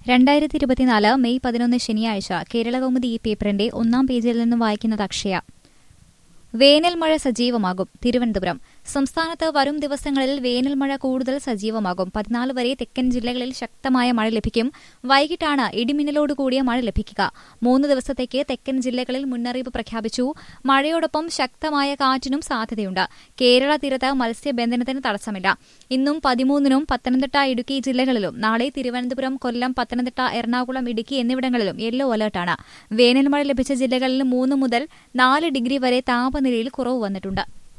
രണ്ടായിരത്തി ഇരുപത്തിനാല് മെയ് പതിനൊന്ന് ശനിയാഴ്ച കേരളകൗമുദി ഈ പേപ്പറിന്റെ ഒന്നാം പേജിൽ നിന്നും വായിക്കുന്നത് അക്ഷയ വേനൽ മഴ സജീവമാകും തിരുവനന്തപുരം സംസ്ഥാനത്ത് വരും ദിവസങ്ങളിൽ വേനൽ മഴ കൂടുതൽ സജീവമാകും പതിനാല് വരെ തെക്കൻ ജില്ലകളിൽ ശക്തമായ മഴ ലഭിക്കും വൈകിട്ടാണ് ഇടിമിന്നലോട് കൂടിയ മഴ ലഭിക്കുക മൂന്ന് ദിവസത്തേക്ക് തെക്കൻ ജില്ലകളിൽ മുന്നറിയിപ്പ് പ്രഖ്യാപിച്ചു മഴയോടൊപ്പം ശക്തമായ കാറ്റിനും സാധ്യതയുണ്ട് കേരള തീരത്ത് മത്സ്യബന്ധനത്തിന് തടസ്സമില്ല ഇന്നും പതിമൂന്നിനും പത്തനംതിട്ട ഇടുക്കി ജില്ലകളിലും നാളെ തിരുവനന്തപുരം കൊല്ലം പത്തനംതിട്ട എറണാകുളം ഇടുക്കി എന്നിവിടങ്ങളിലും യെല്ലോ അലർട്ടാണ് വേനൽ മഴ ലഭിച്ച ജില്ലകളിൽ മൂന്ന് മുതൽ നാല് ഡിഗ്രി വരെ താപനിലയിൽ കുറവ് വന്നിട്ടുണ്ട്